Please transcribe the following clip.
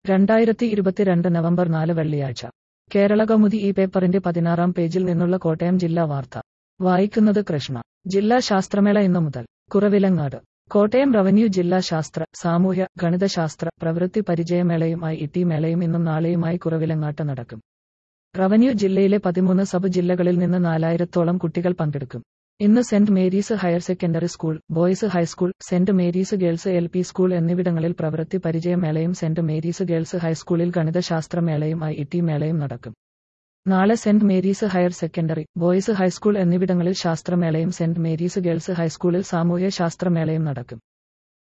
രണ്ടായിരത്തി ഇരുപത്തിരണ്ട് നവംബർ നാല് വെള്ളിയാഴ്ച കേരള കൗമുദി ഈ പേപ്പറിന്റെ പതിനാറാം പേജിൽ നിന്നുള്ള കോട്ടയം ജില്ലാ വാർത്ത വായിക്കുന്നത് കൃഷ്ണ ജില്ലാ ശാസ്ത്രമേള ഇന്നു മുതൽ കുറവിലങ്ങാട് കോട്ടയം റവന്യൂ ജില്ലാ ശാസ്ത്ര സാമൂഹ്യ ഗണിതശാസ്ത്ര പ്രവൃത്തി പരിചയമേളയുമായി ഇട്ടി മേളയും ഇന്നും നാളെയുമായി കുറവിലങ്ങാട്ട് നടക്കും റവന്യൂ ജില്ലയിലെ പതിമൂന്ന് സബ് ജില്ലകളിൽ നിന്ന് നാലായിരത്തോളം കുട്ടികൾ പങ്കെടുക്കും ഇന്ന് saint Mary's higher secondary school boys high school saint Mary's girls L P school എന്നിവിടങ്ങളിൽ പ്രവൃത്തി പരിചയമേളയും സെന്റ് മേരീസ് ഗേൾസ് ഹൈസ്കൂളിൽ ഗണിതശാസ്ത്ര മേളയുമായി ഇട്ടി മേളയും നടക്കും നാളെ saint Mary's higher secondary boys high school എന്നിവിടങ്ങളിൽ ശാസ്ത്രമേളയും സെന്റ് മേരീസ് ഗേൾസ് ഹൈസ്കൂളിൽ സാമൂഹ്യ ശാസ്ത്രമേളയും നടക്കും